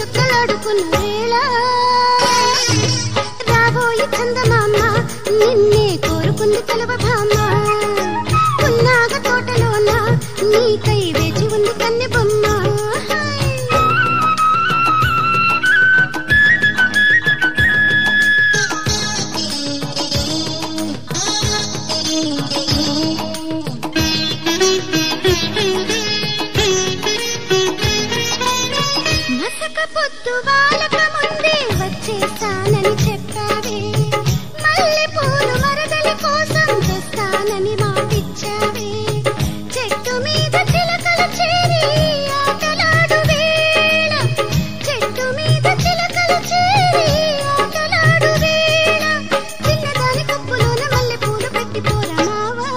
చుక్కలాడుకున్న వేళ రాబోయి చందమామ నిన్నే కోరుకుంది కలవ భామ పున్నాగ తోటలోన నీకై వేచి ఉంది కన్నె బొమ్మ మసక పొద్దు వాళ్ళక ముందే వచ్చేస్తానని చెప్పావే మల్లె పూలు మరదలి కోసం తెస్తానని మాటిచ్చావే చెట్టు మీద చిలకలు చేరి ఆటలాడు వేళ చెట్టు మీద చిలకలు చేరి ఆటలాడు వేళ చిన్నదాని కప్పులోన మల్లె పూలు పెట్టి పోరమావా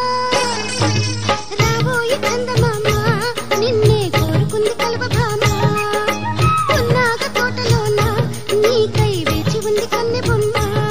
రాబోయి చందమామ నిన్నే కోరుకుంది కలవ భామ పున్నాగ తోటలోన నీకై వేచి ఉంది కన్నె బొమ్మ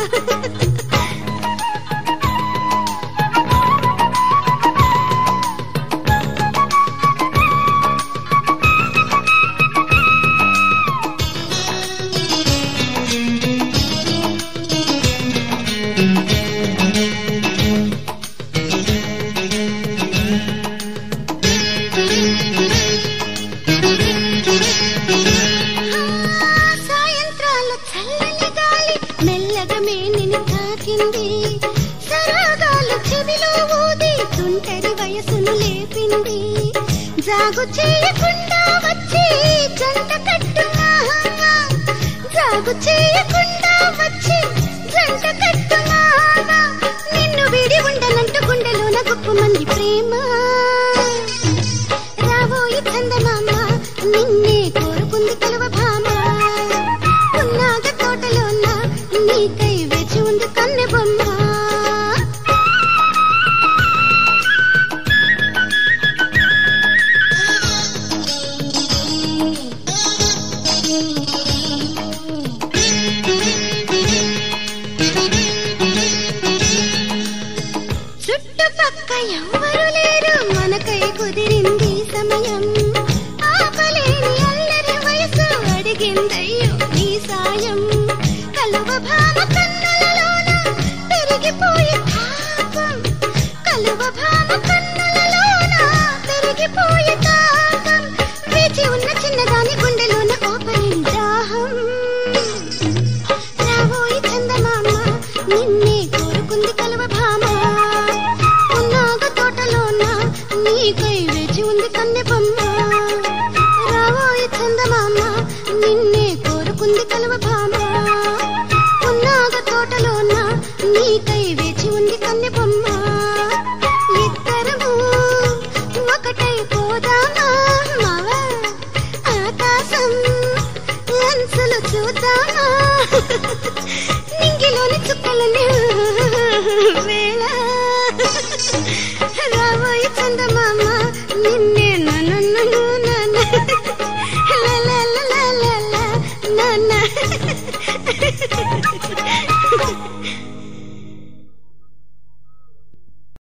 సాయంత్రాల చల్లని గాలి మెల్లగా మేనిని తాకింది సరాగాలు చెవిలో ఊది తుంటరి వయసును లేపింది జాగు చేయకుండా వచ్చి జంట కట్టుమా జాగు చేయకుండా వచ్చి జంట కట్టుమా నిన్ను విడి ఉండనంటూ గుండెలోన గుప్పు మంది ప్రేమ రాబోయి చందమామ నిన్నే కోరుకుంది కలువ భామ ఉన్నాగ తోటలోన నీకై వేచి ఉంది కన్నె బొమ్మ చుట్టుపక్క ఎవ్వరు లేరు మనకై కుదిరింది సమయం ఆపలేని అల్లరి వయసు అడిగిందయ్యో